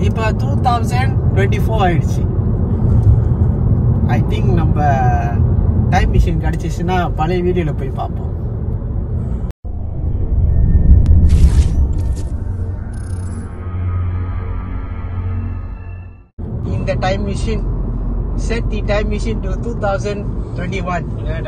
இப்போ two thousand twenty four ஆயிடுச்சு I think நம்ம டைம் மிஷின் கிடச்சிச்சுன்னா பழைய வீடியோவில் போய் பார்ப்போம் இந்த time machine set the time machine to two thousand twenty one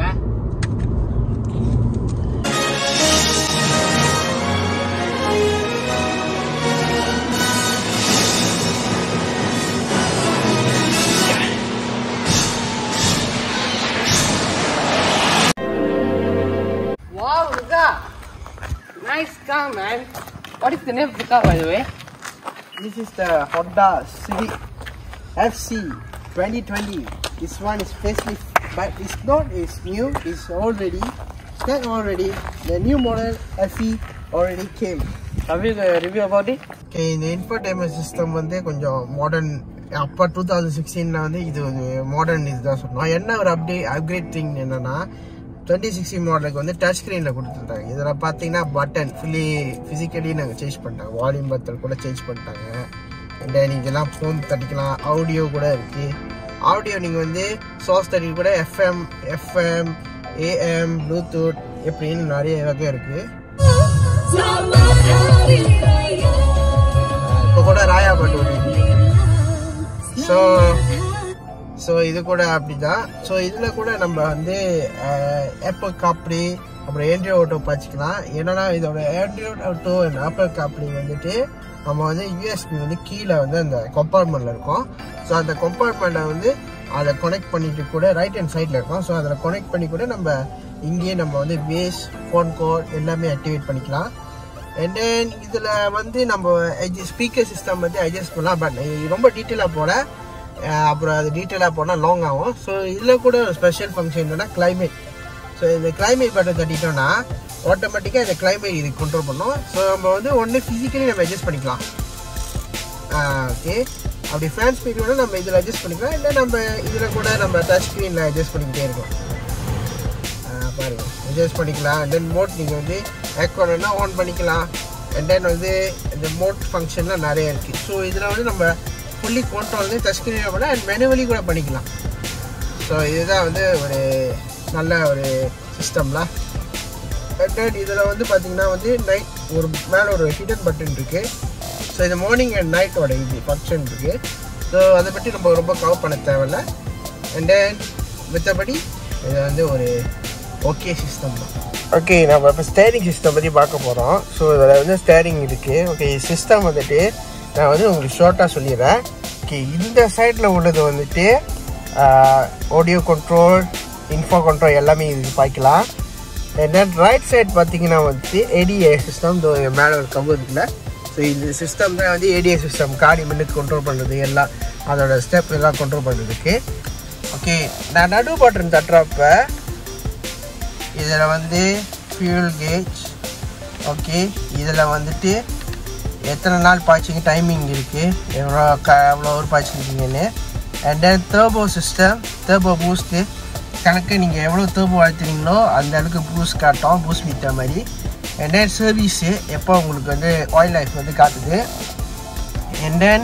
Wow, Luka! Nice car, man. What is the name of the car, by the way? This is the Honda Civic FC 2020. This one is facelift, but it's not. It's new. It's already. It's not already. The new model FE already came. Have you the review about it? Okay, இந்த infotainment system வந்து கொஞ்சம் modern அப்போ two thousand சிக்ஸ்டீனில் வந்து இது ஒரு modern இதுதான் சொன்னோம் என்ன ஒரு அப்டேட் அப்கிரேட் திங் என்னன்னா டுவெண்ட்டி சிக்ஸ்டி மாடலுக்கு வந்து டச் ஸ்க்ரீனில் கொடுத்துருந்தாங்க இதில் பார்த்தீங்கன்னா பட்டன் ஃபுல்லி ஃபிசிக்கலி நாங்கள் சேஞ்ச் பண்ணிட்டாங்க வால்யூம் பத்தல் கூட சேஞ்ச் பண்ணிட்டாங்க அண்ட் தென் இதெல்லாம் ஃபோன் தட்டிக்கலாம் ஆடியோ கூட இருக்குது ஆடியோ நீங்கள் வந்து சாஸ் தட்டி கூட எஃப்எம் எஃப்எம் ஏஎம் ப்ளூடூத் எப்படின்னு நிறைய வகை இருக்குது இப்போ கூட ராயா பாட்டு ஓடிட்டு ஸோ ஸோ இது கூட அப்படிதான் ஸோ இதில் கூட நம்ம வந்து ஆப்பிள் காப்ரி அப்புறம் ஆண்ட்ராய்ட் ஆட்டோ பார்த்துக்கலாம் என்னன்னா இதோட Android Auto and Apple CarPlay வந்துட்டு நம்ம வந்து யூஎஸ்பி வந்து கீழே வந்து அந்த கம்பார்ட்மெண்ட்டில் இருக்கும் ஸோ அந்த கம்பார்ட்மெண்ட்டை வந்து அதை கனெக்ட் பண்ணிட்டு கூட ரைட் ஹேண்ட் சைடில் இருக்கும் ஸோ அதில் கனெக்ட் பண்ணி கூட நம்ம இங்கேயே நம்ம வந்து பேஸ் ஃபோன் கோட் எல்லாமே ஆக்டிவேட் பண்ணிக்கலாம் அண்ட் தென் இதில் வந்து நம்ம ஸ்பீக்கர் சிஸ்டம் வந்து அட்ஜஸ்ட் பண்ணலாம் பட் ரொம்ப டீட்டெயிலாக போல அஹ் அப்புறம் அது டீட்டெயிலாக போனால் லாங் ஆகும் ஸோ இதில் கூட ஒரு ஸ்பெஷல் ஃபங்க்ஷன் என்னன்னா climate ஸோ இந்த climate பட்டன் தட்டிட்டோம்னா ஆட்டோமேட்டிக்காக இந்த climate இது கண்ட்ரோல் பண்ணும் ஸோ நம்ம வந்து ஒன்று ஃபிசிக்கலி நம்ம அட்ஜஸ்ட் பண்ணிக்கலாம் ஓகே அப்படி ஃபேன் ஸ்பீட் கூட நம்ம இதில் அட்ஜஸ்ட் பண்ணிக்கலாம் இல்லை நம்ம இதில் கூட நம்ம டச் ஸ்க்ரீனில் அட்ஜஸ்ட் பண்ணிக்கிட்டே இருக்கோம் ஆஹ் பாருங்க அட்ஜஸ்ட் பண்ணிக்கலாம் அண்ட் தென் மோட் நீங்கள் வந்து ஏக்கோனா ஆன் பண்ணிக்கலாம் அண்ட் தென் வந்து இந்த மோட் ஃபங்க்ஷன்லாம் நிறைய இருக்குது ஸோ இதில் வந்து நம்ம ஃபுல்லி கண்ட்ரோல் வந்து டச் ஸ்க்ரீனில் பண்ண அண்ட் மெனுவலி கூட பண்ணிக்கலாம் ஸோ இதுதான் வந்து ஒரு நல்ல ஒரு சிஸ்டம்லாம் அண்ட் தென் இதில் வந்து பார்த்தீங்கன்னா வந்து நைட் ஒரு மேலே ஒரு ஹிடன் பட்டன் இருக்குது ஸோ இது மார்னிங் அண்ட் நைட்டோட இது ஃபங்க்ஷன் இருக்குது ஸோ அதை பற்றி நம்ம ரொம்ப கவர் பண்ண தேவையில்ல அண்ட் தென் மித்தபடி இது வந்து ஒரு ஓகே சிஸ்டம் தான் ஓகே நம்ம இப்போ ஸ்டேரிங் சிஸ்டம் பற்றி பார்க்க போகிறோம் ஸோ இதில் வந்து ஸ்டேரிங் இருக்குது ஓகே சிஸ்டம் வந்துட்டு நான் வந்து உங்களுக்கு ஷார்ட்டாக சொல்லிடுறேன் ஓகே இந்த சைடில் உள்ளது வந்துட்டு ஆடியோ கண்ட்ரோல் இன்ஃபோ கண்ட்ரோல் எல்லாமே இதுக்கு பாய்க்கலாம் அண்ட் தென் ரைட் சைடு பார்த்தீங்கன்னா வந்து ஏடிஏ சிஸ்டம் மேலே ஒரு கம்பு இருக்குல்ல ஸோ இந்த சிஸ்டம் தான் வந்து ஏடிஏ சிஸ்டம் காடி மின்னுக்கு கண்ட்ரோல் பண்ணுறது எல்லாம் அதோட ஸ்டெப் எல்லாம் கண்ட்ரோல் பண்ணுறதுக்கு ஓகே நான் நடு பட்டன் தட்டுறப்ப இதில் வந்து ஃபியூல் கேஜ் ஓகே இதில் வந்துட்டு எத்தனை நாள் பாய்ச்சிங்க டைமிங் இருக்குது எவ்வளோ க எவ்வளோ ஒரு பாய்ச்சிருக்கீங்கன்னு and then turbo system turbo boost கணக்கு நீங்கள் எவ்வளோ தேர்போ அழுத்துறீங்களோ அந்த அளவுக்கு பூஸ்ட் காட்டும் பூஸ்ட் மீட்ட மாதிரி அண்ட் தென் சர்வீஸு எப்போ உங்களுக்கு வந்து ஆயில் லைஃப் வந்து காட்டுது அண்ட் தென்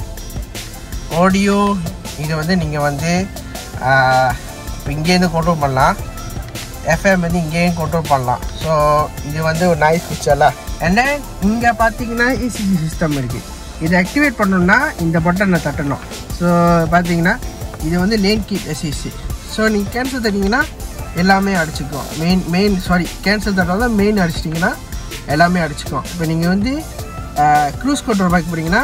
ஆடியோ இது வந்து நீங்கள் வந்து இப்போ இங்கேருந்து கண்ட்ரோல் பண்ணலாம் எஃப்எம் வந்து இங்கேயும் கண்ட்ரோல் பண்ணலாம் ஸோ இது வந்து ஒரு நைஸ் ஃபீச்சர்ல அண்ட் தென் இங்கே பார்த்தீங்கன்னா இசிசி சிஸ்டம் இருக்குது இதை ஆக்டிவேட் பண்ணணும்னா இந்த பட்டனை தட்டணும் ஸோ பார்த்தீங்கன்னா இது வந்து லேன் கீப் எஸ்இசி ஸோ நீங்கள் கேன்சல் தட்டிங்கன்னா எல்லாமே அடிச்சுக்கும் மெயின் மெயின் சாரி கேன்சல் தட்டாத மெயின் அடிச்சிட்டிங்கன்னா எல்லாமே அடிச்சுக்கும் இப்போ நீங்கள் வந்து க்ரூஸ் கண்ட்ரோல் பார்க்க போகிறீங்கன்னா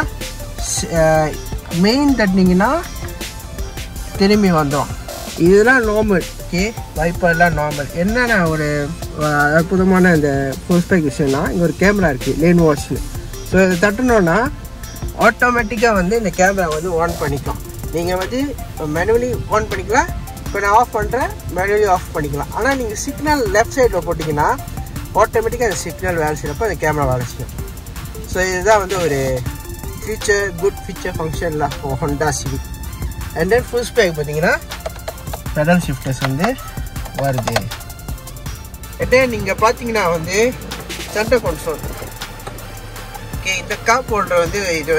மெயின் தட்டினீங்கன்னா திரும்பி வந்தோம் இதெல்லாம் நார்மல் ஓகே வைப்பர்லாம் நார்மல் என்னென்ன ஒரு அஹ், அற்புதமான இந்த ஃபோஸ்பேக் விஷயம்னா இங்கே ஒரு கேமரா இருக்குது லேன் வாட்ச்னு ஸோ இதை தட்டணுன்னா ஆட்டோமேட்டிக்காக வந்து இந்த கேமரா வந்து ஆன் பண்ணிக்கும் நீங்கள் வந்து மேனுவலி ஆன் பண்ணிக்கலாம் இப்போ நான் ஆஃப் பண்ணுறேன் மேனுவலி ஆஃப் பண்ணிக்கலாம் ஆனால் நீங்கள் சிக்னல் லெஃப்ட் சைடில் போட்டிங்கன்னா ஆட்டோமேட்டிக்காக அந்த சிக்னல் வேலை செய்கிறப்போ அந்த கேமரா வேலை செய்யும் ஸோ இதுதான் வந்து ஒரு ஃபீச்சர் குட் ஃபீச்சர் ஃபங்க்ஷனில் Honda Civic and then full spec பார்த்தீங்கன்னா பெடல் ஷிஃப்டர்ஸ் வந்து வருது அண்ட் தென் நீங்கள் பார்த்தீங்கன்னா வந்து சென்டர் கன்சோல் ஓகே இந்த காப் ஹோல்டர் வந்து இது வந்து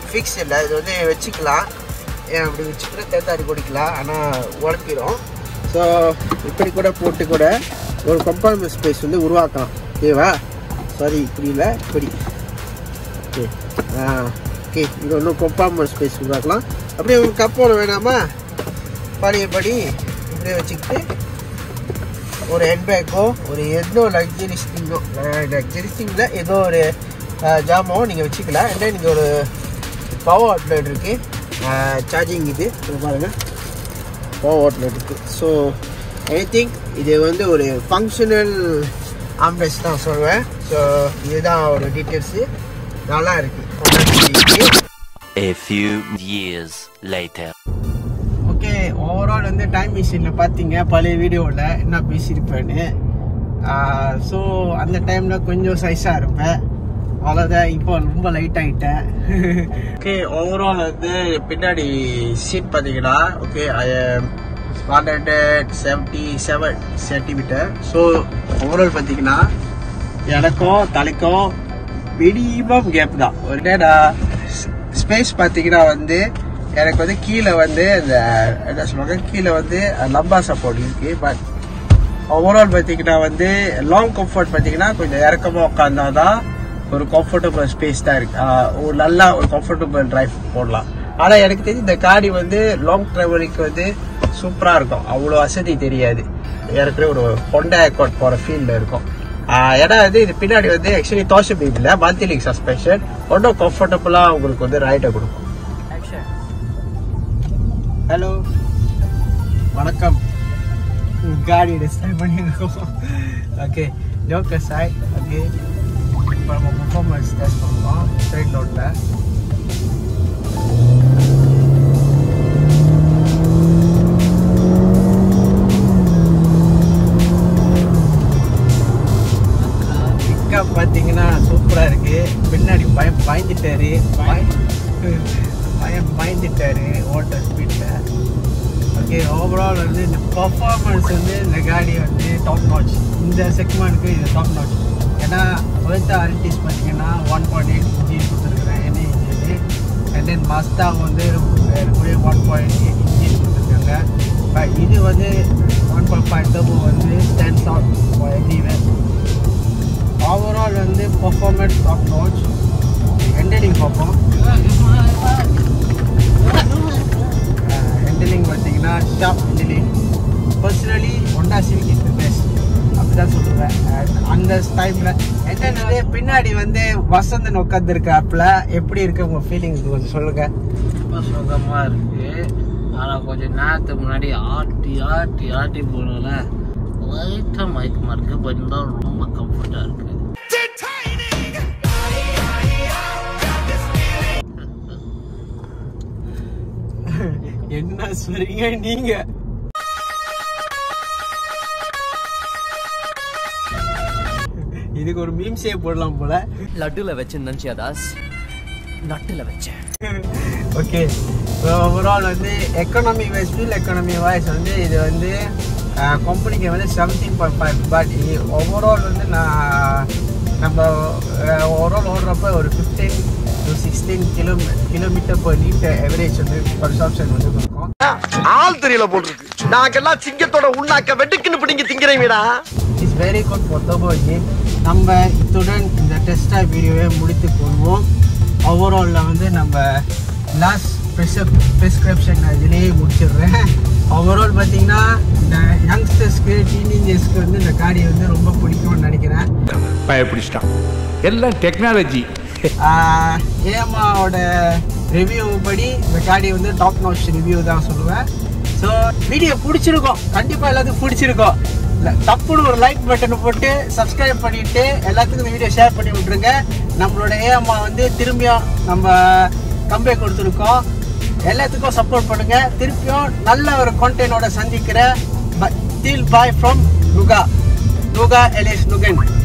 ஃபிக்ஸ் இல்லை இது வந்து வச்சுக்கலாம் ஏன் அப்படி வச்சுக்கிற தேத்தாடி குடிக்கலாம் ஆனால் உடப்பிடும் ஸோ இப்படி கூட போட்டு கூட ஒரு கம்பார்ட்மெண்ட் ஸ்பேஸ் வந்து உருவாக்கலாம் ஓகேவா சாரி இப்படி இல்லை இப்படி ஓகே ஆ ஓகே இது ஒன்றும் கம்பார்ட்மெண்ட் ஸ்பேஸ் உருவாக்கலாம் அப்படியே உங்களுக்கு கப்போட வேணாமா பழையபடி இப்படியே வச்சுக்கிட்டு ஒரு ஹெட் பேக்கோ ஒரு ஏதோ லக்ஸரிஸ் திங்கோ லக்ஸரிஸ் திங்கில் ஏதோ ஒரு ஜாமோ நீங்கள் வச்சுக்கலாம் இல்லை நீங்கள் ஒரு பவர் அவுட்லெட் இருக்குது சார்ஜிங் இது இது பாருங்கள் பவர் அவுட்லெட் இருக்குது ஸோ ஐ திங்க் இது வந்து ஒரு ஃபங்க்ஷனல் ஆம்புலன்ஸ் தான் சொல்லுவேன் ஸோ இதுதான் ஒரு டீட்டெயில்ஸு நல்லா இருக்குது A few years later. Okay overall வந்து டைம் மிஷினில் பார்த்தீங்க பழைய வீடியோவில் என்ன பேசியிருப்பேன்னு ஸோ அந்த டைமில் கொஞ்சம் சைஸாக இருப்பேன் அவ்வளோதான் இப்போ ரொம்ப லைட் ஆகிட்டேன் ஓகே ஓவரால் வந்து பின்னாடி சீட் பார்த்தீங்கன்னா okay one hundred seventy seven centimetre so overall பார்த்தீங்கன்னா எனக்கும் தலைக்கும் மினிமம் கேப் தான் ஒரு ஸ்பேஸ் பார்த்தீங்கன்னா வந்து எனக்கு வந்து கீழே வந்து இந்த என்ன சொல்லுவாங்க கீழே வந்து லம்பா சப்போர்ட் இருக்கு பட் ஓவரால் பார்த்தீங்கன்னா வந்து லாங் கம்ஃபர்ட் பார்த்தீங்கன்னா கொஞ்சம் இறக்கமாக உட்காந்தாதான் ஒரு கம்ஃபர்டபுள் ஸ்பேஸ் தான் இருக்கு ஆஹ் ஒரு நல்லா ஒரு கம்ஃபர்டபுள் டிரைவ் போடலாம் ஆனால் எனக்கு தெரிஞ்சு இந்த காடி வந்து லாங் டிரைவருக்கு வந்து சூப்பராக இருக்கும் அவ்வளோ வசதி தெரியாது ஏற்கனவே ஒரு ஹொண்டா அக்கௌண்ட் போகிற ஃபீல்டில் இருக்கும் ஆஹ் ஏன்னா வந்து இது பின்னாடி வந்து ஆக்சுவலி தோஷ பீப் இல்லை மல்டிலிக் சஸ்பென்ஷன் ஒன்றும் கம்ஃபர்டபுளாக உங்களுக்கு வந்து ரைட்டை கொடுக்கும் ஹலோ வணக்கம் காடி டிஸ்டைல் பண்ணியிருக்கோம் ஓகே ஜோக்கர் சாய் ஓகே இப்போ நம்ம பர்ஃபார்மன்ஸ் டெஸ்ட் பண்ணுறோம் ஸ்ட்ரைட் லோட்டில் பிக்கப் பார்த்தீங்கன்னா சூப்பராக இருக்கு பின்னாடி பயம் பயந்துட்டாரு பயம் பயம் பயந்துட்டாரு ஓட்ட ஸ்பீடில் ஓகே ஓவரால் வந்து இந்த பர்ஃபார்மன்ஸ் வந்து இந்த காடி வந்து டாப் நாச் இந்த செக்மெண்ட்டுக்கு இது டாப் நாச் ஏன்னா ஒய்த்தா அல்டிஸ் பார்த்தீங்கன்னா ஒன் பாயிண்ட் எயிட் இன்ஜின் கொடுத்துருக்குறேன் என்ன இன்ஜின் அண்ட் தென் மஸ்தா வந்து கூட ஒன் பாயிண்ட் எயிட் இன்ஜின் கொடுத்துருக்காங்க பட் இது வந்து ஒன் பாயிண்ட் ஃபைவ் டபு வந்து ஸ்டாண்ட்ஸ் அவுட் எவ்ரிவேர் ஓவரால் வந்து பர்ஃபார்மன்ஸ் டாப் நாச் ஹெண்டலிங் பார்ப்போம் ஹெண்டலிங் பார்த்தீங்கன்னா sharp handling personally Honda Civic is the best அப்படிதான் சொல்லுவேன் And அந்த டைமில் என்னென்னது பின்னாடி வந்து வசந்தன் உட்காந்துருக்காப்புல எப்படி இருக்கு உங்க ஃபீலிங் கொஞ்சம் சொல்லுங்க ரொம்ப சுகமா இருக்கு ஆனா கொஞ்ச நேரத்துக்கு முன்னாடி ஆட்டி ஆட்டி ஆட்டி போனல லைட்டா மயக்கமா இருக்கு பட் இருந்தாலும் ரொம்ப கம்ஃபர்ட்டா இருக்கு என்ன சொல்றீங்க நீங்க இதுக்கு ஒரு மீம்ஸே போடலாம் போல லட்டுல வச்சேன்னு நினைச்சியா தாஸ் நட்டுல வச்சேன் ஓகே ஓவரால் வந்து economy wise feel economy wise வந்து இது வந்து கம்பெனிக்கு வந்து seventeen point five but overall வந்து நான் நம்ம ஓவரால் ஓடுறப்ப ஒரு fifteen to sixteen kilo kilometre per litre average வந்து கன்சப்ஷன் வந்து கொடுக்கும் ஆள் தெரியல போட்டிருக்கு நாங்கெல்லாம் சிங்கத்தோட உண்ணாக்க வெட்டுக்குன்னு பிடிங்க திங்கிறீங்கடா இட்ஸ் வெரி குட் ஃபார் தபோ கேம் நம்ம இத்துடன் இந்த டெஸ்டா வீடியோவை முடித்துக் கொள்வோம் ஓவராலில் வந்து நம்ம லாஸ்ட் ப்ரிஸ்கிரிப் ப்ரிஸ்கிரிப்ஷன் இதுலேயே முடிச்சிடுறேன் ஓவரால் பார்த்தீங்கன்னா இந்த யங்ஸ்டர்ஸ்க்கு டீனேஜர்ஸ்க்கு வந்து இந்த காடி வந்து ரொம்ப பிடிக்கும்னு நினைக்கிறேன் பயப்பிடிச்சிட்டான் எல்லாம் டெக்னாலஜி ஏமாவோட ரிவ்யூ படி இந்த காடி வந்து டாப் நாச் ரிவ்யூ தான் சொல்லுவேன் ஸோ வீடியோ பிடிச்சிருக்கோம் கண்டிப்பாக எல்லாத்துக்கும் பிடிச்சிருக்கோம் இல்ல, தப்புன்னு ஒரு லைக் பட்டனை போட்டு சப்ஸ்கிரைப் பண்ணிட்டு எல்லாத்துக்கும் இந்த வீடியோ ஷேர் பண்ணி விட்ருங்க நம்மளோட ஏமா வந்து திரும்பியும் நம்ம கம்பே கொடுத்துருக்கோம் எல்லாத்துக்கும் சப்போர்ட் பண்ணுங்க திருப்பியும் நல்ல ஒரு கான்டென்ட்டோட சந்திக்கிறேன் தில் பாய் ஃப்ரம் நுகா நுகா எலிஸ் நுகன்